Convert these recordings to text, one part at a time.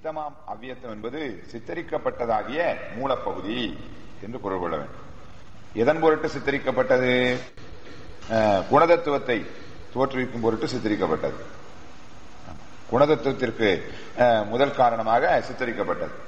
சித்தமாம் அவ்வியத்தம் என்பது சித்தரிக்கப்பட்டதாகிய மூலப்பகுதி என்று பொருள் கொள்ள வேண்டும் எதன் பொருட்டு சித்தரிக்கப்பட்டது அஹ், குணதத்துவத்தை தோற்றுவிக்கும் பொருட்டு சித்தரிக்கப்பட்டது குணதத்துவத்திற்கு அஹ், முதல் காரணமாக சித்தரிக்கப்பட்டது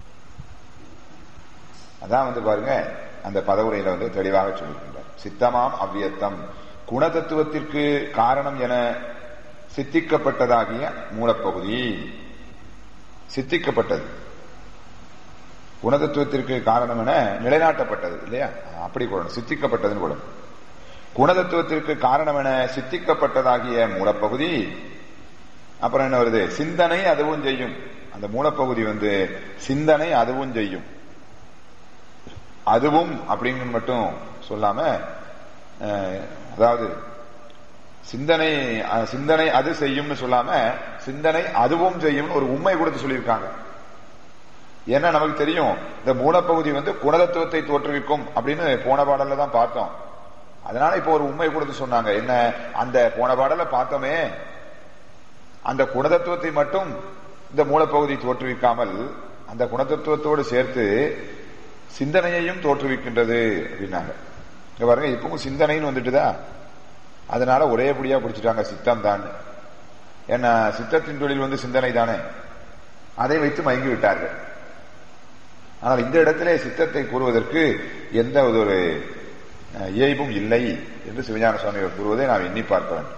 அதான் வந்து பாருங்க அந்த பதவுரையில வந்து தெளிவாக சொல்லியிருக்கின்றார் சித்தமாம் அவ்வியத்தம் குணதத்துவத்திற்கு காரணம் என சித்திக்கப்பட்டதாகிய மூலப்பகுதி சித்திக்கப்பட்டது குணதத்துவத்திற்கு காரணம் என நிலைநாட்டப்பட்டது இல்லையா அப்படி கொள்ளணும் சித்திக்கப்பட்டதுன்னு கொள்ளணும் குணதத்துவத்திற்கு காரணம் என சித்திக்கப்பட்டதாகிய மூலப்பகுதி அப்புறம் என்ன வருது சிந்தனை அதுவும் செய்யும் அந்த மூலப்பகுதி வந்து சிந்தனை அதுவும் செய்யும் அதுவும் அப்படிங்கிறது மட்டும் சொல்லாம அஹ், அதாவது சிந்தனை அஹ், சிந்தனை அது செய்யும்னு சொல்லாம சிந்தனை அதுவும் செய்யும்னு ஒரு உண்மை கொடுத்து சொல்லியிருக்காங்க ஏன்னா நமக்கு தெரியும் இந்த மூலப்பகுதி வந்து குணதத்துவத்தை தோற்றுவிக்கும் அப்படின்னு போன பாடல்ல தான் பார்த்தோம் அதனால இப்போ ஒரு உண்மை கொடுத்து சொன்னாங்க என்ன அந்த போன பாடல்ல பார்த்தோமே அந்த குணதத்துவத்தை மட்டும் இந்த மூலப்பகுதி தோற்றுவிக்காமல் அந்த குணதத்துவத்தோடு சேர்த்து சிந்தனையையும் தோற்றுவிக்கின்றது அப்படின்னாங்க இங்க பாருங்க இப்பவும் சிந்தனைன்னு வந்துட்டுதா அதனால ஒரே படியா பிடிச்சிட்டாங்க சித்தம் தான் ஏன்னா சித்தத்தின் தொழில் வந்து சிந்தனை தானே அதை வைத்து மயங்கி விட்டார்கள் ஆனால் இந்த இடத்திலே சித்தத்தை கூறுவதற்கு எந்த ஒரு அஹ், இயைபும் இல்லை என்று சிவஞான சுவாமிகள் கூறுவதை நாம் எண்ணி பார்க்க வேண்டும்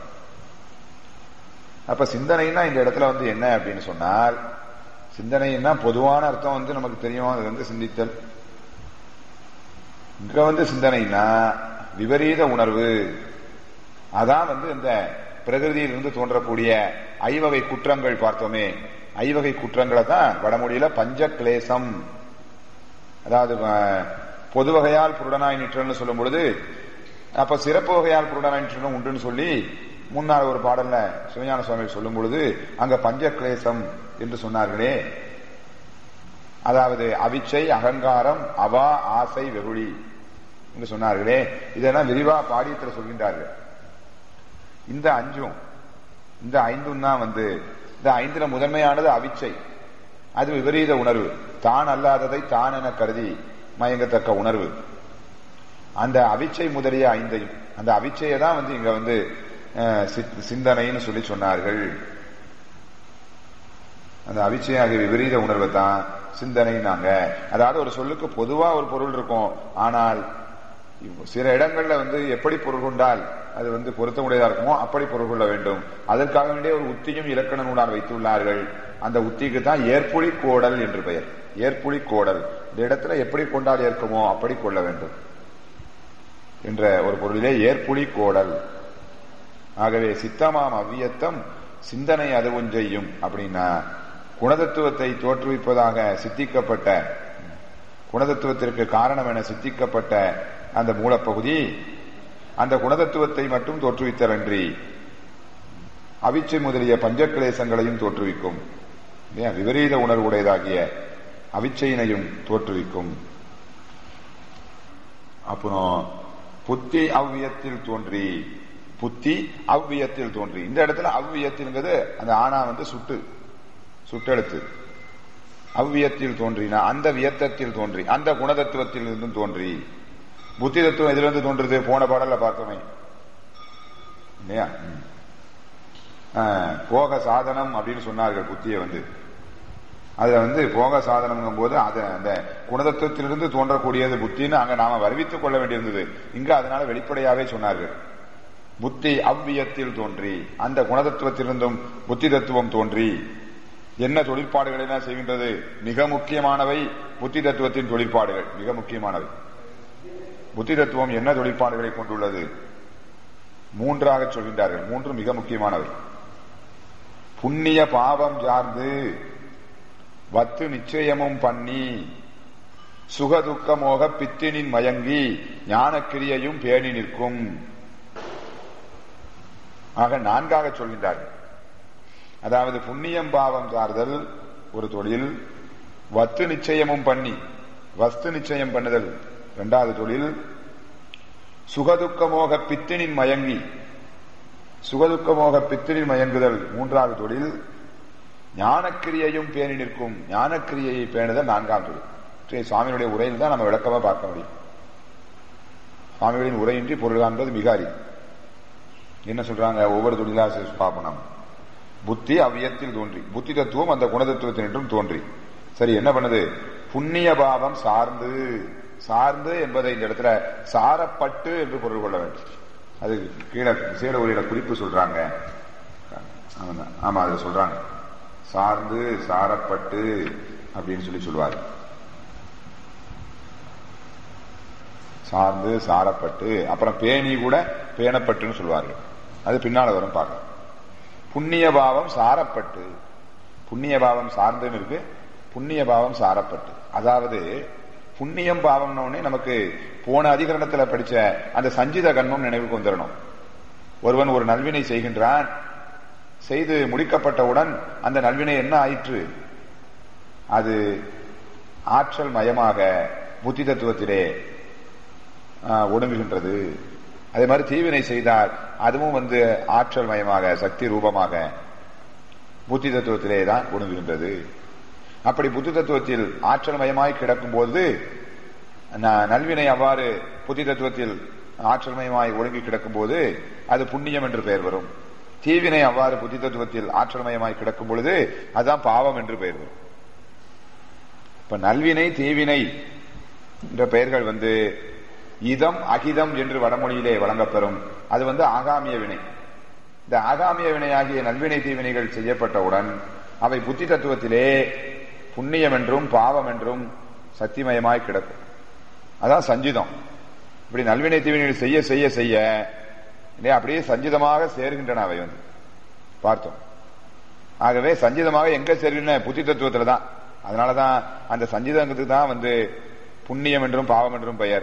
அப்ப சிந்தனைனா இந்த இடத்துல வந்து என்ன அப்படின்னு சொன்னால் சிந்தனைன்னா பொதுவான அர்த்தம் வந்து நமக்கு தெரியும் அது வந்து சிந்தித்தல் இங்க வந்து சிந்தனைனா விபரீத உணர்வு அதான் வந்து இந்த பிரகிருதியிலிருந்து தோன்றக்கூடிய ஐவகை குற்றங்கள் பார்த்தோமே ஐவகை குற்றங்களை தான் வடமொழியில பஞ்ச கிளேசம் அதாவது அஹ், பொது வகையால் புருடனாய் நிற்றல்னு சொல்லும் பொழுது அப்ப சிறப்பு வகையால் புருடனாய் நிற்றலும் உண்டுன்னு சொல்லி முன்னால் ஒரு பாடல்ல சிவஞான சுவாமி சொல்லும் பொழுது அங்க பஞ்ச கிளேசம் என்று சொன்னார்களே அதாவது அவிச்சை அகங்காரம் அவா ஆசை வெகுளி என்று சொன்னார்களே இதெல்லாம் விரிவா பாடியத்தில் சொல்கின்றார்கள் இந்த அஞ்சும் இந்த ஐந்தும் தான் வந்து இந்த ஐந்துல முதன்மையானது அவிச்சை அது விபரீத உணர்வு தான் அல்லாததை தான் என கருதி மயங்கத்தக்க உணர்வு அந்த அவிச்சை முதலிய ஐந்தையும் அந்த அவிச்சையை தான் வந்து இங்க வந்து அஹ், சி- சிந்தனைன்னு சொல்லி சொன்னார்கள் அந்த அவிச்சையாகிய விபரீத உணர்வை தான் சிந்தனைனாங்க அதாவது ஒரு சொல்லுக்கு பொதுவா ஒரு பொருள் இருக்கும் ஆனால் இவ் சில இடங்கள்ல வந்து எப்படி பொருள் கொண்டால் அது வந்து பொருத்தமுடையதா இருக்குமோ அப்படி பொருள் கொள்ள வேண்டும் அதற்காக வேண்டிய ஒரு உத்தியும் இலக்கண நூலார் வைத்துள்ளார்கள் அந்த உத்திக்கு தான் ஏற்புலி கோடல் என்று பெயர் ஏற்புலி கோடல் இந்த இடத்துல எப்படி கொண்டால் ஏற்குமோ அப்படி கொள்ள வேண்டும் என்ற ஒரு பொருளிலே ஏற்புலி கோடல் ஆகவே சித்தமாம் அவ்வியத்தம் சிந்தனை அதுவும் செய்யும் அப்படின்னா குணதத்துவத்தை தோற்றுவிப்பதாக சித்திக்கப்பட்ட குணதத்துவத்திற்கு காரணம் என சித்திக்கப்பட்ட அந்த மூலப்பகுதி அந்த குணதத்துவத்தை மட்டும் தோற்றுவித்தலன்றி அவிச்சை முதலிய பஞ்சக்கிளேசங்களையும் தோற்றுவிக்கும் இல்லையா விபரீத உணர்வுடையதாகிய அவிச்சையினையும் தோற்றுவிக்கும் அப்புறம் புத்தி அவ்வியத்தில் தோன்றி புத்தி அவ்வியத்தில் தோன்றி இந்த இடத்துல அவ்வியத்தில்ங்கிறது அந்த ஆனா வந்து சுட்டு சுட்டெழுத்து அவ்வியத்தில் தோன்றினா அந்த வியத்தத்தில் தோன்றி அந்த குணதத்துவத்தில் இருந்தும் தோன்றி புத்தி தத்துவம் எதிலிருந்து தோன்றுது போன பாடல்ல பார்த்தோமே இல்லையா ம். ஆ, போக சாதனம் அப்படின்னு சொன்னார்கள் புத்தியை வந்து அதுல வந்து போக சாதனம்ங்கும் போது அது அந்த குணதத்துவத்திலிருந்து தோன்றக்கூடியது புத்தின்னு அங்க நாம வருவித்துக் கொள்ள வேண்டியிருந்தது இங்க அதனால வெளிப்படையாவே சொன்னார்கள் புத்தி அவ்வியத்தில் தோன்றி அந்த குணதத்துவத்திலிருந்தும் புத்தி தத்துவம் தோன்றி என்ன தொழிற்பாடுகளை எல்லாம் செய்கின்றது மிக முக்கியமானவை புத்தி தத்துவத்தின் தொழிற்பாடுகள் மிக முக்கியமானவை புத்தி தத்துவம் என்ன தொழிற்பாடுகளை கொண்டுள்ளது மூன்றாக சொல்கின்றார்கள் மூன்று மிக முக்கியமானவை புண்ணிய பாவம் சார்ந்து வத்து நிச்சயமும் பண்ணி சுகதுக்கமோக பித்தினின் மயங்கி ஞானக்கிரியையும் பேணி நிற்கும் ஆக நான்காக சொல்கின்றார்கள் அதாவது புண்ணியம் பாவம் சார்தல் ஒரு தொழில் வத்து நிச்சயமும் பண்ணி வஸ்து நிச்சயம் பண்ணுதல் இரண்டாவது தொழில் சுகதுக்கமோக பித்தினின் மயங்கி சுகதுக்கமோக பித்தினின் மயங்குதல் மூன்றாவது தொழில் ஞானக்கிரியையும் பேணி நிற்கும் ஞானக்கிரியையை பேணுதல் நான்காம் தொழில் ஸ்ரீ சுவாமியுடைய உரையில் தான் நம்ம விளக்கமா பார்க்க முடியும் சுவாமிகளின் உரையின்றி பொருள் காண்பது மிக அரிது என்ன சொல்றாங்க ஒவ்வொரு தொழிலாச பாபனம் புத்தி அவ்வியத்தில் தோன்றி புத்தி தத்துவம் அந்த குணதத்துவத்தினின்றும் தோன்றி சரி என்ன பண்ணுது புண்ணிய பாவம் சார்ந்து சார்ந்து என்பதை இந்த இடத்துல சாரப்பட்டு என்று பொருள் கொள்ள வேண்டும் அது கீழே சேல உரையில குறிப்பு சொல்றாங்க ஆமா, ஆமா அதுல சொல்றாங்க சார்ந்து சாரப்பட்டு அப்படின்னு சொல்லி சொல்லுவாரு சார்ந்து சாரப்பட்டு அப்புறம் பேணி கூட பேணப்பட்டுன்னு சொல்லுவார்கள் அது பின்னால வரும் பார்க்கலாம் புண்ணிய பாவம் சாரப்பட்டு புண்ணிய பாவம் சார்ந்துன்னு இருக்கு புண்ணிய பாவம் சாரப்பட்டு அதாவது புண்ணியம் பாவம்னு உடனே நமக்கு போன அதிகரணத்துல படிச்ச அந்த சஞ்சித கர்மம் நினைவுக்கு வந்துடணும் ஒருவன் ஒரு நல்வினை செய்கின்றான் செய்து முடிக்கப்பட்டவுடன் அந்த நல்வினை என்ன ஆயிற்று அது ஆற்றல் மயமாக புத்தி தத்துவத்திலே ஆஹ், ஒடுங்குகின்றது அதே மாதிரி தீவினை செய்தால் அதுவும் வந்து ஆற்றல் மயமாக சக்தி ரூபமாக புத்தி தத்துவத்திலே தான் ஒடுங்குகின்றது அப்படி புத்தி தத்துவத்தில் ஆற்றல் மயமாய் கிடக்கும் போது ந- நல்வினை அவ்வாறு புத்தி தத்துவத்தில் ஆற்றல் மயமாய் ஒடுங்கி கிடக்கும் போது அது புண்ணியம் என்று பெயர் வரும் தீவினை அவ்வாறு புத்தி தத்துவத்தில் ஆற்றல் மயமாய் கிடக்கும் பொழுது அதுதான் பாவம் என்று பெயர் வரும் இப்ப நல்வினை தீவினை என்ற பெயர்கள் வந்து இதம் அகிதம் என்று வடமொழியிலே வழங்கப்பெறும் அது வந்து ஆகாமிய வினை இந்த ஆகாமிய வினையாகிய நல்வினை தீவினைகள் செய்யப்பட்டவுடன் அவை புத்தி தத்துவத்திலே புண்ணியம் என்றும் பாவம் என்றும் சத்தியமயமாய் கிடக்கும் அதான் சஞ்சிதம் இப்படி நல்வினை தீவினைகள் செய்ய செய்ய செய்ய இல்லையா அப்படியே சஞ்சிதமாக சேர்கின்றன அவை வந்து பார்த்தோம் ஆகவே சஞ்சிதமாக எங்க சேர்கின்றன புத்தி தத்துவத்துல தான் அதனாலதான் அந்த சஞ்சிதங்கிறதுக்கு தான் வந்து புண்ணியம் என்றும் பாவம் என்றும் பெயர்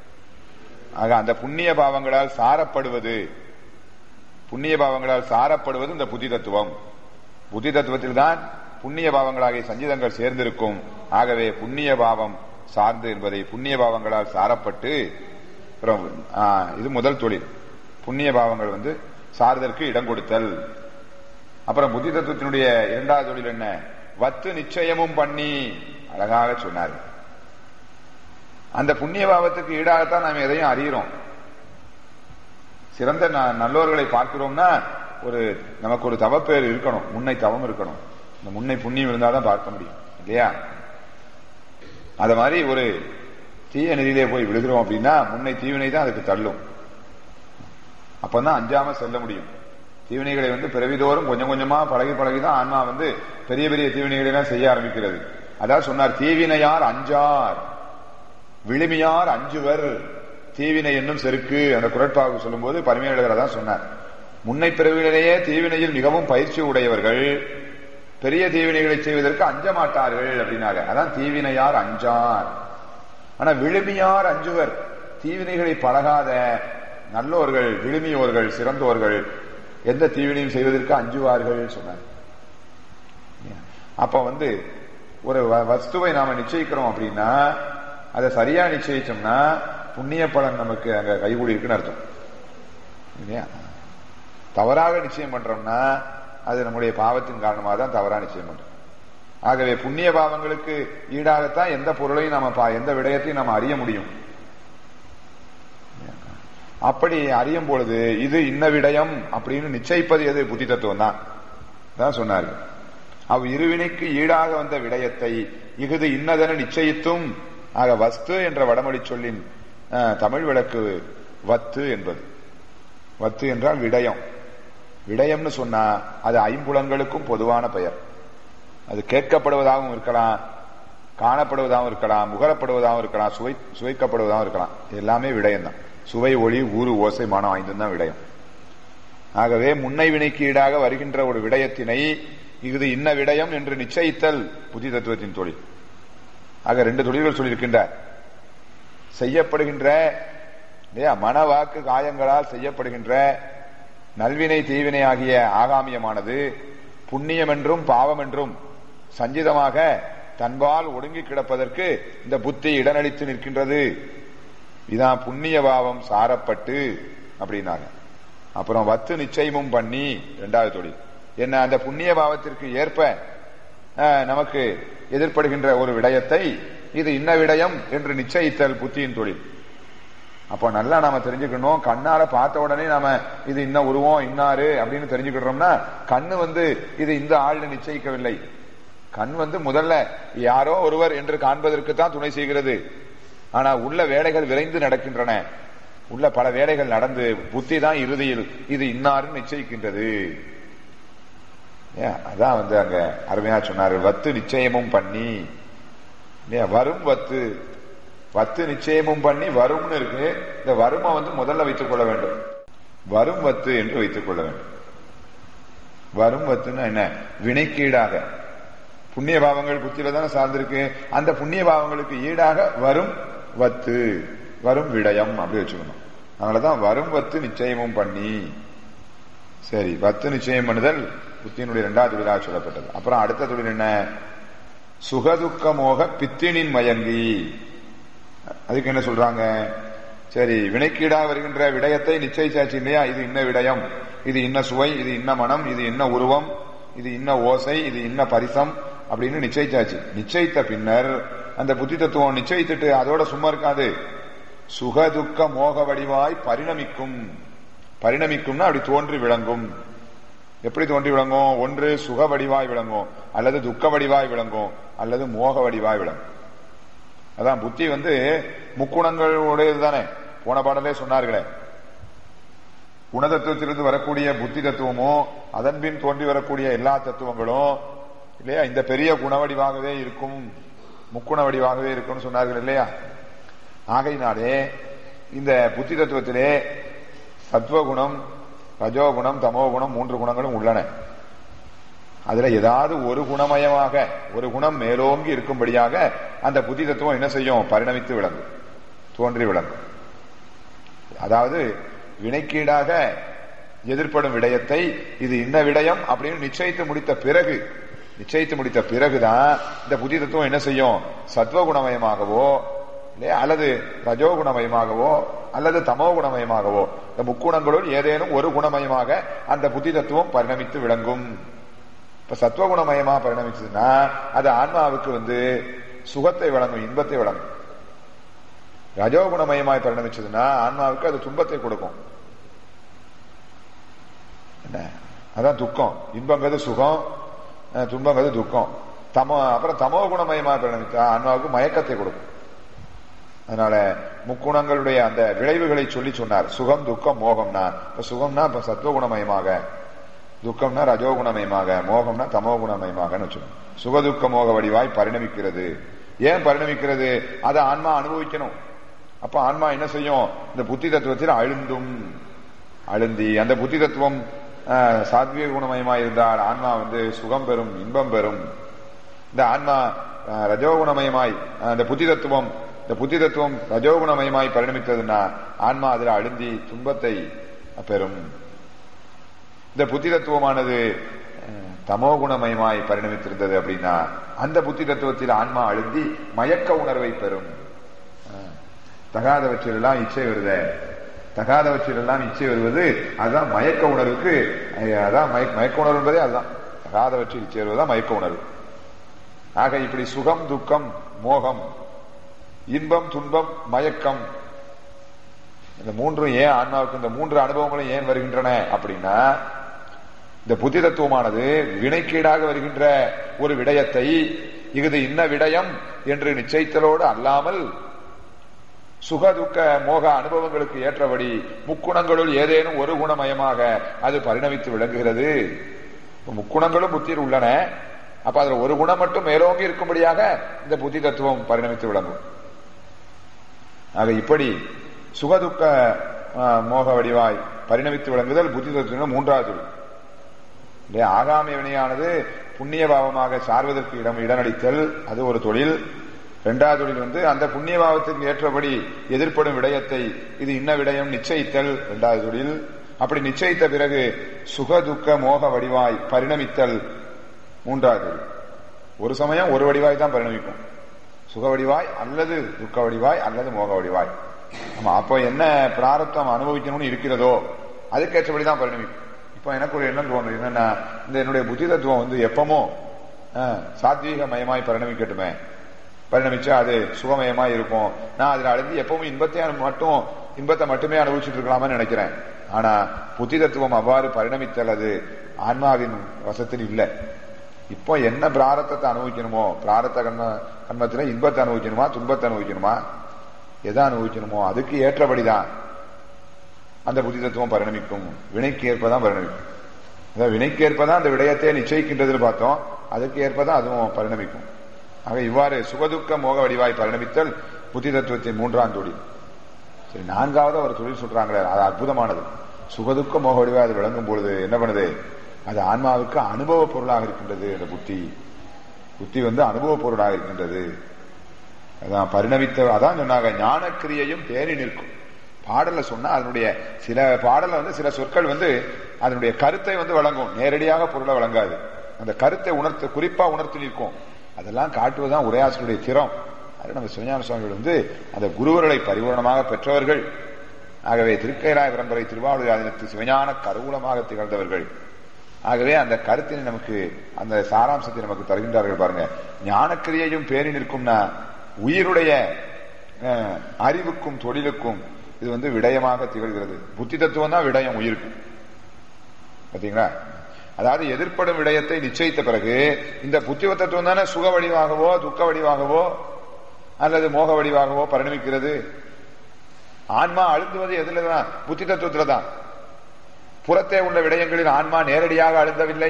ஆக அந்த புண்ணிய பாவங்களால் சாரப்படுவது புண்ணிய பாவங்களால் சாரப்படுவது இந்த புத்தி தத்துவம் புத்தி தத்துவத்தில் தான் புண்ணிய பாவங்களாகிய சஞ்சிதங்கள் சேர்ந்திருக்கும் ஆகவே புண்ணிய பாவம் சார்ந்து என்பதை புண்ணிய பாவங்களால் சாரப்பட்டு அப்புறம், ஆ, இது முதல் தொழில் புண்ணிய பாவங்கள் வந்து சார்தற்கு இடம் கொடுத்தல் அப்புறம் புத்தி தத்துவத்தினுடைய இரண்டாவது தொழில் என்ன வத்து நிச்சயமும் பண்ணி அழகாக சொன்னார் அந்த புண்ணிய பாவத்துக்கு ஈடாகத்தான் நாம் எதையும் அறிகிறோம் சிறந்த ந- நல்லோர்களை பார்க்கிறோம்னா ஒரு நமக்கு ஒரு தவப்பேர் இருக்கணும் முன்னை தவம் இருக்கணும் இந்த முன்னை புண்ணியம் இருந்தாதான் பார்க்க முடியும் இல்லையா அத மாதிரி ஒரு தீய நிதியிலே போய் விழுகிறோம் அப்படின்னா முன்னை தீவினை தான் அதுக்கு தள்ளும் அப்பதான் அஞ்சாம செல்ல முடியும் தீவினைகளை வந்து பிறவிதோறும் கொஞ்சம் கொஞ்சமா பழகி பழகி தான் ஆன்மா வந்து பெரிய பெரிய தீவினைகளை எல்லாம் செய்ய ஆரம்பிக்கிறது அதாவது சொன்னார் தீவினையார் அஞ்சார் விழுமியார் அஞ்சுவர் தீவினை என்னும் செருக்கு அந்த குரட்பாவுக்கு சொல்லும்போது பரிமையாளர் தான் சொன்னார் முன்னை பிறவிலேயே தீவினையில் மிகவும் பயிற்சி உடையவர்கள் பெரிய தீவினைகளை செய்வதற்கு அஞ்ச மாட்டார்கள் அப்படின்னாங்க அதான் தீவினையார் அஞ்சார் ஆனா விழுமியார் அஞ்சுவர் தீவினைகளை பழகாத நல்லோர்கள் விழுமியோர்கள் சிறந்தோர்கள் எந்த தீவினையும் செய்வதற்கு அஞ்சுவார்கள் சொன்னார் அப்ப வந்து ஒரு வ- வஸ்துவை நாம நிச்சயிக்கிறோம் அப்படின்னா அதை சரியா நிச்சயிச்சோம்னா புண்ணிய பலன் நமக்கு அங்க கைகூடி இருக்குன்னு அர்த்தம் இல்லையா தவறாக நிச்சயம் பண்றோம்னா அது நம்முடைய பாவத்தின் காரணமாக தான் தவறா நிச்சயம் பண்றோம் ஆகவே புண்ணிய பாவங்களுக்கு ஈடாகத்தான் எந்த பொருளையும் நம்ம பா- எந்த விடயத்தையும் நம்ம அறிய முடியும் அப்படி அறியும் பொழுது இது இன்ன விடயம் அப்படின்னு நிச்சயிப்பது எது புத்தி தத்துவம் தான் தான் சொன்னாரு அவ் இருவினைக்கு ஈடாக வந்த விடயத்தை இஃது இன்னதென நிச்சயித்தும் ஆக வஸ்து என்ற வடமொழி சொல்லின் அஹ், தமிழ் விளக்கு வத்து என்பது வத்து என்றால் விடயம் விடயம்னு சொன்னா அது ஐம்புலங்களுக்கும் பொதுவான பெயர் அது கேட்கப்படுவதாகவும் இருக்கலாம் காணப்படுவதாகவும் இருக்கலாம் முகரப்படுவதாகவும் இருக்கலாம் சுவை சுவைக்கப்படுவதாகவும் இருக்கலாம் இது எல்லாமே விடயம் தான் சுவை ஒளி ஊறு ஓசை மனம் ஐந்தும் தான் விடயம் ஆகவே முன்னை வினைக்கு ஈடாக வருகின்ற ஒரு விடயத்தினை இது இன்ன விடயம் என்று நிச்சயித்தல் புத்தி தத்துவத்தின் தொழில் ஆக ரெண்டு தொழில்கள் சொல்லியிருக்கின்றார் செய்யப்படுகின்ற இல்லையா மன வாக்கு காயங்களால் செய்யப்படுகின்ற நல்வினை தீவினை ஆகிய ஆகாமியமானது புண்ணியம் என்றும் பாவம் என்றும் சஞ்சிதமாக தன்பால் ஒடுங்கி கிடப்பதற்கு இந்த புத்தி இடனளித்து நிற்கின்றது இதான் புண்ணிய பாவம் சாரப்பட்டு அப்படின்னாங்க அப்புறம் வத்து நிச்சயமும் பண்ணி இரண்டாவது தொழில் என்ன அந்த புண்ணிய பாவத்திற்கு ஏற்ப அஹ், நமக்கு எதிர்ப்படுகின்ற ஒரு விடயத்தை இது இன்ன விடயம் என்று நிச்சயித்தல் புத்தியின் தொழில் அப்போ நல்லா நாம தெரிஞ்சுக்கணும் கண்ணால பார்த்த உடனே நாம இது இன்ன உருவம் இன்னாரு அப்படின்னு தெரிஞ்சுக்கிட்டோம்னா கண்ணு வந்து இது இந்த ஆள்னு நிச்சயிக்கவில்லை கண் வந்து முதல்ல யாரோ ஒருவர் என்று காண்பதற்கு தான் துணை செய்கிறது ஆனா உள்ள வேலைகள் விரைந்து நடக்கின்றன உள்ள பல வேலைகள் நடந்து புத்தி தான் இறுதியில் இது இன்னாருன்னு நிச்சயிக்கின்றது ஏன், அதான் வந்து அங்க அருமையா சொன்னாரு வத்து நிச்சயமும் பண்ணி இல்லையா வரும் வத்து வத்து நிச்சயமும் பண்ணி வரும்னு இருக்கு இந்த வருமை வந்து முதல்ல வைத்துக் கொள்ள வேண்டும் வரும் வத்து என்று வைத்துக் கொள்ள வேண்டும் வரும் வத்துன்னா என்ன வினைக்கீடாக புண்ணிய பாவங்கள் புத்தியில தானே சார்ந்திருக்கு அந்த புண்ணிய பாவங்களுக்கு ஈடாக வரும் வத்து வரும் விடயம் அப்படி வச்சுக்கணும் அதனாலதான் வரும் வத்து நிச்சயமும் பண்ணி சரி வத்து நிச்சயம் பண்ணுதல் புத்தியினுடைய இரண்டாவது தொழிலாக சொல்லப்பட்டது அப்புறம் அடுத்த தொழில் என்ன சுகதுக்க மோக பித்தினின் மயங்கி அதுக்கு என்ன சொல்றாங்க சரி வினைக்கீடா வருகின்ற விடயத்தை நிச்சயிச்சாச்சு இல்லையா இது இன்ன விடயம் இது இன்ன சுவை இது இன்ன மனம் இது இன்ன உருவம் இது இன்ன ஓசை இது இன்ன பரிசம் அப்படின்னு நிச்சயிச்சாச்சு நிச்சயித்த பின்னர் அந்த புத்தி தத்துவம் நிச்சயித்துட்டு அதோட சும்மா இருக்காது சுகதுக்க மோக வடிவாய் பரிணமிக்கும் பரிணமிக்கும்னா அப்படி தோன்றி விளங்கும் எப்படி தோன்றி விளங்கும் ஒன்று சுக வடிவாய் விளங்கும் அல்லது துக்க வடிவாய் விளங்கும் அல்லது மோக வடிவாய் விளங்கும் அதான் புத்தி வந்து முக்குணங்கள் உடையது தானே போன பாடலே சொன்னார்களே குணதத்துவத்திலிருந்து வரக்கூடிய புத்தி தத்துவமோ அதன் பின் தோன்றி வரக்கூடிய எல்லா தத்துவங்களும் இல்லையா இந்த பெரிய குணவடிவாகவே இருக்கும் முக்குண வடிவாகவே இருக்கும்னு சொன்னார்கள் இல்லையா ஆகையினாலே இந்த புத்தி தத்துவத்திலே சத்வகுணம் ரஜோகுணம் தமோகுணம் மூன்று குணங்களும் உள்ளன அதுல ஏதாவது ஒரு குணமயமாக ஒரு குணம் மேலோங்கி இருக்கும்படியாக அந்த புத்தி தத்துவம் என்ன செய்யும் பரிணமித்து விளங்கும் தோன்றி விளங்கும் அதாவது வினைக்கீடாக எதிர்ப்படும் விடயத்தை இது இன்ன விடயம் அப்படின்னு நிச்சயித்து முடித்த பிறகு நிச்சயித்து முடித்த பிறகுதான் இந்த புத்தி தத்துவம் என்ன செய்யும் சத்வகுணமயமாகவோ இல்லையா அல்லது ரஜோகுணமயமாகவோ அல்லது தமோ குணமயமாகவோ இந்த முக்குணங்களுள் ஏதேனும் ஒரு குணமயமாக அந்த புத்தி தத்துவம் பரிணமித்து விளங்கும் இப்ப சத்வகுணமயமா பரிணமிச்சதுன்னா அது ஆன்மாவுக்கு வந்து சுகத்தை வழங்கும் இன்பத்தை வழங்கும் ரஜோகுணமயமாய் பரிணமிச்சதுன்னா ஆன்மாவுக்கு அது துன்பத்தை கொடுக்கும் என்ன அதான் துக்கம் இன்பங்கிறது சுகம் அஹ் துன்பங்கிறது துக்கம் தமோ அப்புறம் தமோ குணமயமாக பரிணமித்தா ஆன்மாவுக்கு மயக்கத்தை கொடுக்கும் அதனால முக்குணங்களுடைய அந்த விளைவுகளை சொல்லி சொன்னார் சுகம் துக்கம் மோகம்னா இப்ப சுகம்னா இப்ப சத்துவகுணமயமாக துக்கம்னா ரஜோகுணமயமாக மோகம்னா தமோ குணமயமாகன்னு வச்சுக்கணும் சுகதுக்க மோக வடிவாய் பரிணமிக்கிறது ஏன் பரிணமிக்கிறது அதை ஆன்மா அனுபவிக்கணும் அப்ப ஆன்மா என்ன செய்யும் இந்த புத்தி தத்துவத்தில் அழுந்தும் அழுந்தி அந்த புத்தி தத்துவம் ஆஹ், சாத்வீக குணமயமா இருந்தால் ஆன்மா வந்து சுகம் பெறும் இன்பம் பெறும் இந்த ஆன்மா ஆஹ், ரஜோகுணமயமாய் ஆஹ், இந்த புத்தி தத்துவம் இந்த புத்தி தத்துவம் ரஜோகுணமயமாய் பரிணமித்ததுன்னா ஆன்மா அதில் அழுந்தி துன்பத்தை பெறும் இந்த புத்தி தத்துவமானது அஹ், தமோ குணமயமாய் பரிணமித்திருந்தது அப்படின்னா அந்த புத்தி தத்துவத்தில் ஆன்மா அழுந்தி மயக்க உணர்வை பெறும் அஹ், தகாதவற்றிலெல்லாம் இச்சை வருதே தகாதவற்றிலெல்லாம் இச்சை வருவது அதுதான் மயக்க உணர்வுக்கு அஹ், அதான் மயக்க மயக்க உணர்வு என்பதே அதுதான் தகாதவற்றில் இச்சை வருவதுதான் மயக்க உணர்வு ஆக இப்படி சுகம் துக்கம் மோகம் இன்பம் துன்பம் மயக்கம் இந்த மூன்றும் ஏன் ஆன்மாவுக்கு இந்த மூன்று அனுபவங்களும் ஏன் வருகின்றன அப்படின்னா இந்த புத்தி தத்துவமானது வினைக்கீடாக வருகின்ற ஒரு விடயத்தை இது இன்ன விடயம் என்று நிச்சயித்தலோடு அல்லாமல் சுகதுக்க மோக அனுபவங்களுக்கு ஏற்றபடி முக்குணங்களுள் ஏதேனும் ஒரு குணமயமாக அது பரிணமித்து விளங்குகிறது இப்ப முக்குணங்களும் புத்தியில் உள்ளன அப்ப அதுல ஒரு குணம் மட்டும் மேலோங்கி இருக்கும்படியாக இந்த புத்தி தத்துவம் பரிணமித்து விளங்கும் ஆக இப்படி சுகதுக்க ஆஹ், மோக வடிவாய் பரிணமித்து விளங்குதல் புத்தி தத்துவம் மூன்றாவது தொழில். இல்லையா ஆகாமிய வினையானது புண்ணிய பாவமாக சார்வதற்கு இடம் இடனளித்தல் அது ஒரு தொழில் இரண்டாவது தொழில் வந்து அந்த புண்ணிய பாவத்துக்கு ஏற்றபடி எதிர்ப்படும் விடயத்தை இது இன்ன விடயம் நிச்சயித்தல் இரண்டாவது தொழில் அப்படி நிச்சயித்த பிறகு சுக துக்க மோக வடிவாய் பரிணமித்தல் மூன்றாவது தொழில் ஒரு சமயம் ஒரு வடிவாய் தான் பரிணமிக்கும் சுக வடிவாய் அல்லது துக்க வடிவாய் அல்லது மோக வடிவாய் ஆமா அப்போ என்ன பிராரத்தம் அனுபவிக்கணும்னு இருக்கிறதோ அதுக்கேற்றபடி தான் பரிணமிக்கும் இப்போ எனக்கு ஒரு எண்ணம் தோணுது என்னன்னா இந்த என்னுடைய புத்தி தத்துவம் வந்து எப்பமோ அஹ், சாத்வீக மயமாய் பரிணமிக்கட்டுமே பரிணமிச்சா அது சுகமயமாய் இருக்கும் நான் அதுல அழுந்தி எப்பவும் இன்பத்தை அனு- மட்டும் இன்பத்தை மட்டுமே அனுபவிச்சுட்டு இருக்கலாம்னு நினைக்கிறேன் ஆனா புத்தி தத்துவம் அவ்வாறு பரிணமித்தல் அது ஆன்மாவின் வசத்தில் இல்லை இப்போ என்ன பிராரத்தத்தை அனுபவிக்கணுமோ பிராரத்த கர்ம கர்மத்துல இன்பத்தை அனுபவிக்கணுமா துன்பத்தை அனுபவிக்கணுமா எதை அனுபவிக்கணுமோ அதுக்கு ஏற்றபடிதான் அந்த புத்தி தத்துவம் பரிணமிக்கும் வினைக்கு ஏற்பதான் பரிணமிக்கும் அதாவது வினைக்கு ஏற்பதான் அந்த விடயத்தை நிச்சயிக்கின்றதுன்னு பார்த்தோம் அதுக்கு ஏற்பதான் அதுவும் பரிணமிக்கும் ஆக இவ்வாறு சுகதுக்க மோக வடிவாய் பரிணமித்தல் புத்தி தத்துவத்தின் மூன்றாம் தொழில் சரி நான்காவது ஒரு தொழில் சொல்றாங்களே அது அற்புதமானது சுகதுக்க மோக வடிவாய் அது விளங்கும் பொழுது என்ன பண்ணுது அது ஆன்மாவுக்கு அனுபவ பொருளாக இருக்கின்றது அந்த புத்தி புத்தி வந்து அனுபவ பொருளாக இருக்கின்றது அதான் பரிணமித்த அதான் சொன்னாங்க ஞானக்கிரியையும் தேறி நிற்கும் பாடல்ல சொன்னா அதனுடைய சில பாடல்ல வந்து சில சொற்கள் வந்து அதனுடைய கருத்தை வந்து வழங்கும் நேரடியாக பொருளை வழங்காது அந்த கருத்தை உணர்த்து குறிப்பா உணர்த்தி நிற்கும் அதெல்லாம் காட்டுவதுதான் உரையாசிரியருடைய திறம் அது நம்ம சிவஞான சுவாமிகள் வந்து அந்த குருவர்களை பரிபூரணமாக பெற்றவர்கள் ஆகவே திருக்கைராய பரம்பரை திருவாவூர் ஆதீனத்து சிவஞான கருவூலமாக திகழ்ந்தவர்கள் ஆகவே அந்த கருத்தினை நமக்கு அந்த சாராம்சத்தை நமக்கு தருகின்றார்கள் பாருங்க ஞானக்கிரியையும் பேணி நிற்கும்னா உயிருடைய அஹ், அறிவுக்கும் தொழிலுக்கும் இது வந்து விடயமாக திகழ்கிறது புத்தி தத்துவம் தான் விடயம் உயிருக்கு பாத்தீங்களா அதாவது எதிர்ப்படும் விடயத்தை நிச்சயித்த பிறகு இந்த புத்தி தத்துவம் தானே சுக வடிவாகவோ துக்க வடிவாகவோ அல்லது மோக வடிவாகவோ பரிணமிக்கிறது ஆன்மா அழுந்துவது எதுல தான் புத்தி தத்துவத்துல தான் புறத்தே உள்ள விடயங்களில் ஆன்மா நேரடியாக அழுந்தவில்லை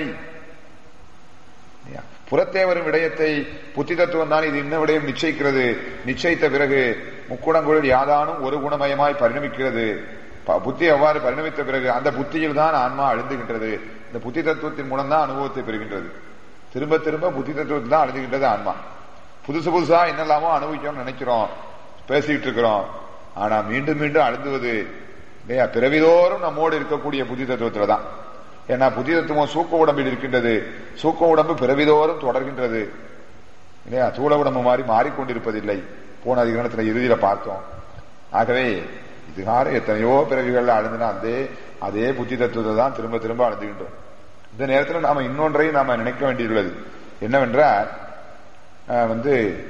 புறத்தே வரும் விடயத்தை புத்தி தத்துவம் தான் இது இன்ன விடயம் நிச்சயிக்கிறது நிச்சயித்த பிறகு முக்குணங்களில் யாதானும் ஒரு குணமயமாய் பரிணமிக்கிறது ப- புத்தி எவ்வாறு பரிணமித்த பிறகு அந்த புத்தியில் தான் ஆன்மா அழுந்துகின்றது இந்த புத்தி தத்துவத்தின் மூலம் தான் அனுபவத்தை பெறுகின்றது திரும்ப திரும்ப புத்தி தத்துவத்தில் தான் அழுதுகின்றது ஆன்மா புதுசு புதுசா என்னெல்லாமோ அனுபவிக்கணும்னு நினைக்கிறோம் பேசிக்கிட்டு இருக்கிறோம் ஆனா மீண்டும் மீண்டும் அழுந்துவது இல்லையா பிறவிதோறும் நம்மோடு இருக்கக்கூடிய புத்தி தத்துவத்துல தான் ஏன்னா புத்தி தத்துவம் சூக்க உடம்பில் இருக்கின்றது சூக்க உடம்பு பிறவிதோறும் தொடர்கின்றது இல்லையா தூள உடம்பு மாதிரி மாறிக்கொண்டிருப்பதில்லை போன அதிகரணத்துல இறுதியில பார்த்தோம் ஆகவே இதுகார எத்தனையோ பிறவிகள் அழுந்தினா அதே அதே புத்தி தத்துவத்தை தான் திரும்ப திரும்ப அழுந்துகின்றோம் இந்த நேரத்தில் நாம இன்னொன்றையும் நாம நினைக்க வேண்டியுள்ளது என்னவென்றால் அஹ், வந்து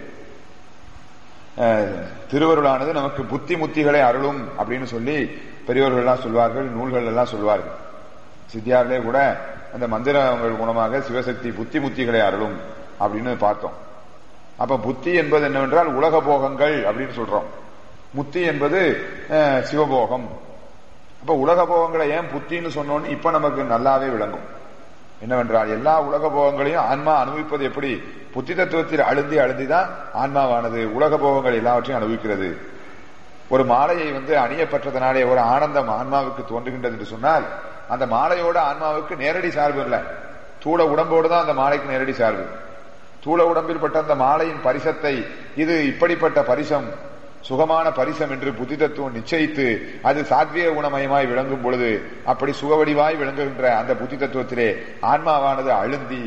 அஹ், திருவருளானது நமக்கு புத்தி முத்திகளை அருளும் அப்படின்னு சொல்லி பெரியவர்கள் எல்லாம் சொல்வார்கள் நூல்கள் எல்லாம் சொல்வார்கள் சித்தியாரிலே கூட அந்த மந்திரங்கள் மூலமாக சிவசக்தி புத்தி முத்திகளை அருளும் அப்படின்னு பார்த்தோம் அப்ப புத்தி என்பது என்னவென்றால் உலக போகங்கள் அப்படின்னு சொல்றோம் முத்தி என்பது அஹ், சிவபோகம் அப்ப உலக போகங்களை ஏன் புத்தின்னு சொன்னோன்னு இப்ப நமக்கு நல்லாவே விளங்கும் என்னவென்றால் எல்லா உலக போகங்களையும் ஆன்மா அனுபவிப்பது எப்படி புத்தி தத்துவத்தில் அழுந்தி அழுந்தி தான் ஆன்மாவானது உலக போகங்கள் எல்லாவற்றையும் அனுபவிக்கிறது ஒரு மாலையை வந்து அணியப்பட்டதனாலே ஒரு ஆனந்தம் ஆன்மாவுக்கு தோன்றுகின்றது என்று சொன்னால் அந்த மாலையோட ஆன்மாவுக்கு நேரடி சார்பு இல்லை தூள உடம்போடு தான் அந்த மாலைக்கு நேரடி சார்பு தூள உடம்பில் பட்ட அந்த மாலையின் பரிசத்தை இது இப்படிப்பட்ட பரிசம் சுகமான பரிசம் என்று புத்தி தத்துவம் நிச்சயித்து அது சாத்விய குணமயமாய் விளங்கும் பொழுது அப்படி சுகவடிவாய் விளங்குகின்ற அந்த புத்தி தத்துவத்திலே ஆன்மாவானது அழுந்தி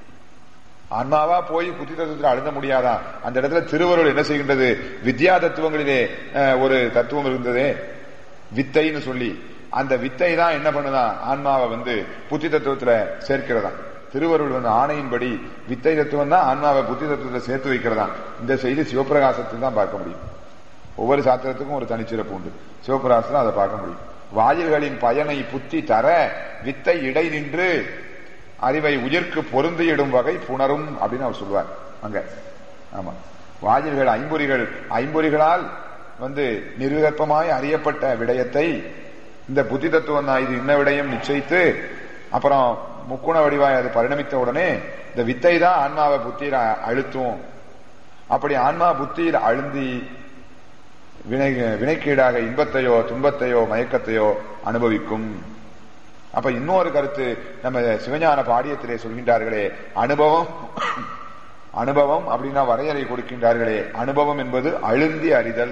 ஆன்மாவா போய் புத்தி தத்துவத்தில் அழுந்த முடியாதா அந்த இடத்துல திருவருள் என்ன செய்கின்றது வித்யா தத்துவங்களிலே அஹ், ஒரு தத்துவம் இருந்ததே வித்தைன்னு சொல்லி அந்த வித்தை தான் என்ன பண்ணுதான் ஆன்மாவை வந்து புத்தி தத்துவத்துல சேர்க்கிறதா திருவருள் வந்து ஆணையின்படி வித்தை தத்துவம் தான் ஆன்மாவை புத்தி தத்துவத்தை சேர்த்து வைக்கிறதா இந்த செய்தி சிவபிரகாசத்தில் தான் பார்க்க முடியும் ஒவ்வொரு சாத்திரத்துக்கும் ஒரு தனிச்சிறப்பு உண்டு சிவபிரகாசத்தில் அதை பார்க்க முடியும் வாயில்களின் பயனை புத்தி தர வித்தை இடை நின்று அறிவை உயிர்க்கு பொருந்தியிடும் வகை புணரும் அப்படின்னு அவர் சொல்வார் அங்க ஆமா வாயில்கள் ஐம்பொறிகள் ஐம்பொறிகளால் வந்து நிர்விகற்பமாய் அறியப்பட்ட விடயத்தை இந்த புத்தி தத்துவம் தான் இது இன்ன விடயம் நிச்சயித்து அப்புறம் முக்குண வடிவாய் அது பரிணமித்த உடனே இந்த வித்தை தான் ஆன்மாவை புத்தியில அழுத்தும் அப்படி ஆன்மா புத்தியில் அழுந்தி வினை வினைக்கீடாக இன்பத்தையோ துன்பத்தையோ மயக்கத்தையோ அனுபவிக்கும் அப்ப இன்னொரு கருத்து நம்ம சிவஞான பாடியத்திலே சொல்கின்றார்களே அனுபவம் அனுபவம் அப்படின்னா வரையறை கொடுக்கின்றார்களே அனுபவம் என்பது அழுந்தி அறிதல்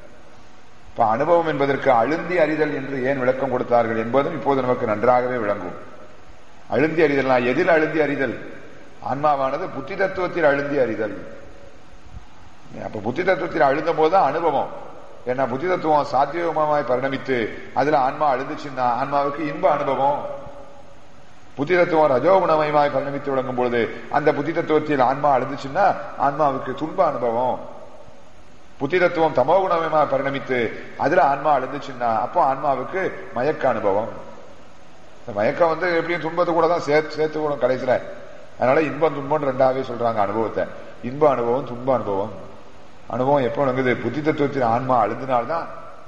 இப்ப அனுபவம் என்பதற்கு அழுந்தி அறிதல் என்று ஏன் விளக்கம் கொடுத்தார்கள் என்பதும் இப்போது நமக்கு நன்றாகவே விளங்கும் அழுந்தி அறிதல்னா எதில் அழுந்தி அறிதல் ஆன்மாவானது புத்தி தத்துவத்தில் அழுந்தி அறிதல் அப்ப புத்தி தத்துவத்தில் அழுந்த போதுதான் அனுபவம் ஏன்னா புத்தி தத்துவம் சாத்தியமாய் பரிணமித்து அதுல ஆன்மா அழுந்துச்சுன்னா ஆன்மாவுக்கு இன்ப அனுபவம் புத்தி தத்துவம் ரஜோகுணமயமாய் பரிணமித்து விளங்கும் பொழுது அந்த புத்தி தத்துவத்தில் ஆன்மா அழுந்துச்சுன்னா ஆன்மாவுக்கு துன்ப அனுபவம் புத்தி தத்துவம் தமோகுணமயமா பரிணமித்து அதுல ஆன்மா அழுந்துச்சுன்னா அப்போ ஆன்மாவுக்கு மயக்க அனுபவம் இந்த மயக்கம் வந்து எப்படியும் துன்பத்தை கூட தான் சேர்த்து சேர்த்து கூட கடைசியில அதனால இன்பம் துன்பம் ரெண்டாவே சொல்றாங்க அனுபவத்தை இன்ப அனுபவம் துன்ப அனுபவம் அனுபவம் எப்போ விளங்குது புத்தி தத்துவத்தின் ஆன்மா அழுந்தினால்தான்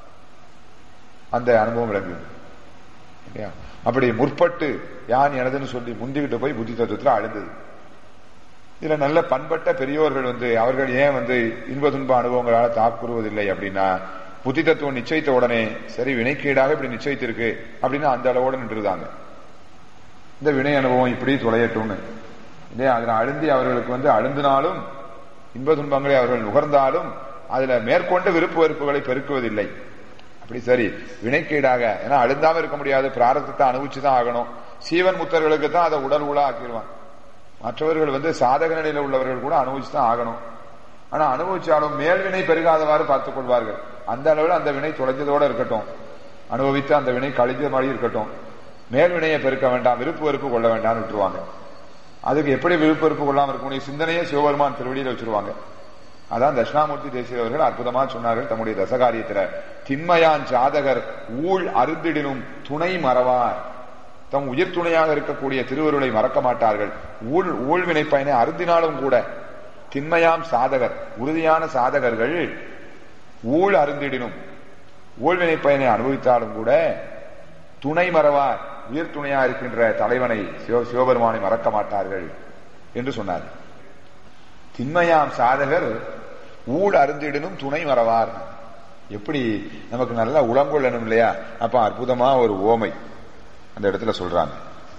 அந்த அனுபவம் விளங்குது இல்லையா அப்படி முற்பட்டு யான் எனதுன்னு சொல்லி முந்திக்கிட்டு போய் புத்தி தத்துவத்தில் அழுந்தது இதுல நல்ல பண்பட்ட பெரியோர்கள் வந்து அவர்கள் ஏன் வந்து இன்ப துன்ப அனுபவங்களால தாக்குறுவதில்லை அப்படின்னா புத்தி தத்துவம் நிச்சயித்த உடனே சரி வினைக்கீடாக இப்படி நிச்சயித்திருக்கு அப்படின்னு அந்த அளவோட நின்றுதாங்க இந்த வினை அனுபவம் இப்படி தொலையட்டும்னு இல்லையா அதுல அழுந்தி அவர்களுக்கு வந்து அழுந்தினாலும் இன்ப துன்பங்களை அவர்கள் நுகர்ந்தாலும் அதுல மேற்கொண்டு விருப்பு வெறுப்புகளை பெருக்குவதில்லை அப்படி சரி வினைக்கீடாக ஏன்னா அழுந்தாம இருக்க முடியாது பிராரத்தத்தை அனுபவிச்சுதான் ஆகணும் சீவன் முத்தர்களுக்கு தான் அதை உடல் உலா ஆக்கிடுவான் மற்றவர்கள் வந்து சாதக நிலையில உள்ளவர்கள் கூட அனுபவிச்சு தான் ஆகணும் ஆனா அனுபவிச்சாலும் மேல்வினை பெருகாதவாறு பார்த்துக் கொள்வார்கள் அந்த அளவில் அந்த வினை தொலைஞ்சதோட இருக்கட்டும் அனுபவித்து அந்த வினை கழிஞ்ச மாதிரி இருக்கட்டும் மேல்வினையை பெருக்க வேண்டாம் விருப்பு வெறுப்பு கொள்ள வேண்டாம்னு விட்டுருவாங்க அதுக்கு எப்படி விருப்பு வெறுப்பு கொள்ளாம இருக்க முடியும் சிந்தனையே சிவபெருமான் திருவடியில வச்சிருவாங்க அதான் தட்சிணாமூர்த்தி தேசிய அவர்கள் அற்புதமா சொன்னார்கள் தம்முடைய தசகாரியத்துல திண்மையான் ஜாதகர் ஊழ் அருந்திடினும் துணை மறவார் தம் உயிர் துணையாக இருக்கக்கூடிய திருவருளை மறக்க மாட்டார்கள் ஊழ் ஊழ்வினை பயனை அருந்தினாலும் கூட திண்மையாம் சாதகர் உறுதியான சாதகர்கள் ஊழ் அருந்திடினும் ஊழ்வினை பயனை அனுபவித்தாலும் கூட துணை மறவார் உயிர் துணையா இருக்கின்ற தலைவனை சிவ- சிவபெருமானை மறக்க மாட்டார்கள் என்று சொன்னார் திண்மையாம் சாதகர் ஊழ் அருந்திடனும் துணை மறவார் எப்படி நமக்கு நல்லா உளங்கொள்ளணும் இல்லையா அப்ப அற்புதமா ஒரு ஓமை அந்த இடத்துல சொல்றாங்க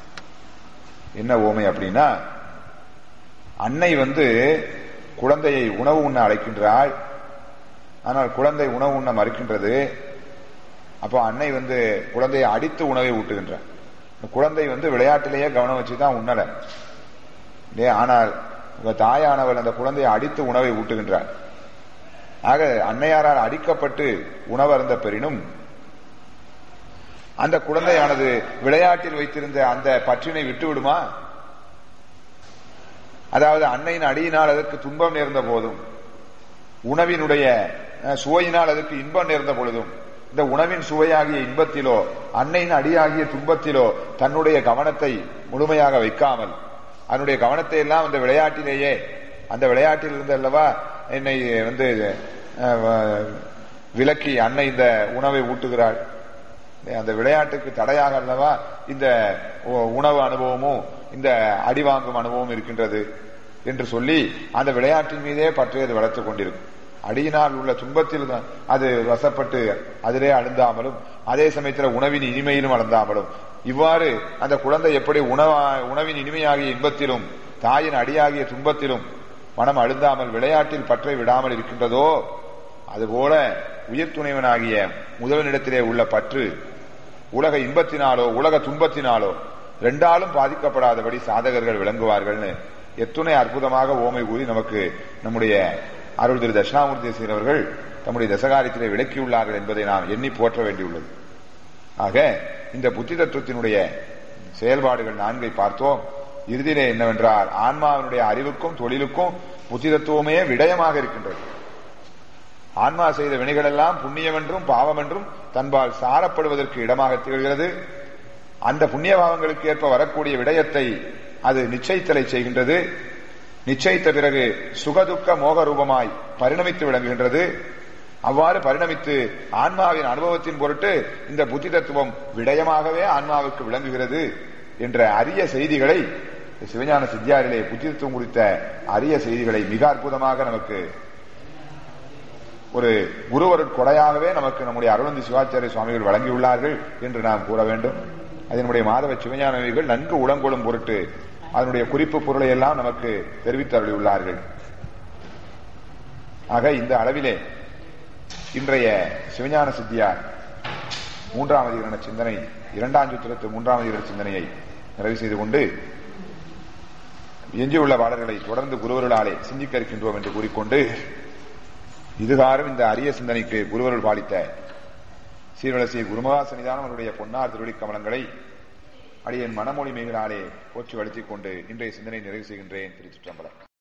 என்ன ஓமை அப்படின்னா அன்னை வந்து குழந்தையை உணவு உண்ண அழைக்கின்றாள் ஆனால் குழந்தை உணவு உண்ண மறுக்கின்றது அப்போ அன்னை வந்து குழந்தையை அடித்து உணவை ஊட்டுகின்றார் இந்த குழந்தை வந்து விளையாட்டிலேயே கவனம் வச்சு தான் உண்ணல இல்லையா ஆனால் உங்க தாயானவள் அந்த குழந்தையை அடித்து உணவை ஊட்டுகின்றார் ஆக அன்னையாரால் அடிக்கப்பட்டு உணவருந்த பெறினும் அந்த குழந்தையானது விளையாட்டில் வைத்திருந்த அந்த பற்றினை விட்டு விடுமா அதாவது அன்னையின் அடியினால் அதற்கு துன்பம் நேர்ந்த போதும் உணவினுடைய அஹ், சுவையினால் அதற்கு இன்பம் நேர்ந்த பொழுதும் இந்த உணவின் சுவையாகிய இன்பத்திலோ அன்னையின் அடியாகிய துன்பத்திலோ தன்னுடைய கவனத்தை முழுமையாக வைக்காமல் அதனுடைய கவனத்தை எல்லாம் அந்த விளையாட்டிலேயே அந்த விளையாட்டில் இருந்து அல்லவா என்னை வந்து அஹ், வ- விலக்கி அன்னை இந்த உணவை ஊட்டுகிறாள் அந்த விளையாட்டுக்கு தடையாக அல்லவா இந்த உ- உணவு அனுபவமும் இந்த அடி வாங்கும் அனுபவம் இருக்கின்றது என்று சொல்லி அந்த விளையாட்டின் மீதே பற்றி அது வளர்த்துக் கொண்டிருக்கும் அடியினால் உள்ள துன்பத்தில் தான் அது வசப்பட்டு அதிலே அழுந்தாமலும் அதே சமயத்தில் உணவின் இனிமையிலும் அழுந்தாமலும் இவ்வாறு அந்த குழந்தை எப்படி உணவா உணவின் இனிமையாகிய இன்பத்திலும் தாயின் அடியாகிய துன்பத்திலும் மனம் அழுந்தாமல் விளையாட்டில் பற்றை விடாமல் இருக்கின்றதோ அதுபோல உயிர் துணைவனாகிய முதல்வனிடத்திலே உள்ள பற்று உலக இன்பத்தினாலோ உலக துன்பத்தினாலோ ரெண்டாலும் பாதிக்கப்படாதபடி சாதகர்கள் விளங்குவார்கள்னு எத்துணை அற்புதமாக ஓமை கூறி நமக்கு நம்முடைய அருள் திரு தட்சிணாமூர்த்தி தேசியர் அவர்கள் தம்முடைய தசகாரியத்திலே விளக்கியுள்ளார்கள் என்பதை நாம் எண்ணி போற்ற வேண்டியுள்ளது ஆக இந்த புத்தி தத்துவத்தினுடைய செயல்பாடுகள் நான்கை பார்த்தோம் இறுதியிலே என்னவென்றால் ஆன்மாவினுடைய அறிவுக்கும் தொழிலுக்கும் புத்தி தத்துவமே விடயமாக இருக்கின்றது ஆன்மா செய்த வினைகள் எல்லாம் புண்ணியம் என்றும் பாவம் என்றும் தன்பால் சாரப்படுவதற்கு இடமாக திகழ்கிறது அந்த புண்ணிய பாவங்களுக்கு ஏற்ப வரக்கூடிய விடயத்தை அது நிச்சயித்தலை செய்கின்றது நிச்சயித்த பிறகு சுகதுக்க மோக ரூபமாய் பரிணமித்து விளங்குகின்றது அவ்வாறு பரிணமித்து ஆன்மாவின் அனுபவத்தின் பொருட்டு இந்த புத்தி தத்துவம் விடயமாகவே ஆன்மாவுக்கு விளங்குகிறது என்ற அரிய செய்திகளை சிவஞான சித்தியாரிலே புத்தி தத்துவம் குறித்த அரிய செய்திகளை மிக அற்புதமாக நமக்கு ஒரு குருவருட் கொடையாகவே நமக்கு நம்முடைய அருணந்தி சிவாச்சாரிய சுவாமிகள் வழங்கியுள்ளார்கள் என்று நாம் கூற வேண்டும் அதனுடைய மாதவ சிவஞானவிகள் நன்கு உளங்கொள்ளும் பொருட்டு அதனுடைய குறிப்பு பொருளை எல்லாம் நமக்கு தெரிவித்து அருளியுள்ளார்கள் ஆக இந்த அளவிலே இன்றைய சிவஞான சித்தியார் மூன்றாம் அதிகரண சிந்தனை இரண்டாம் சூத்திரத்து மூன்றாம் அதிகரண சிந்தனையை நிறைவு செய்து கொண்டு எஞ்சியுள்ள பாடல்களை தொடர்ந்து குருவர்களாலே சிந்திக்க இருக்கின்றோம் என்று கூறிக்கொண்டு இதுகாரும் இந்த அரிய சிந்தனைக்கு குருவருள் பாலித்த சீர்வலசி குருமகா சன்னிதானம் அவருடைய பொன்னார் திருவடி கமலங்களை அடியேன் மனமொழி மிகளாலே போற்றி வளர்த்திக் கொண்டு இன்றைய சிந்தனை நிறைவு செய்கின்றேன் திருச்சிற்றம்பலம்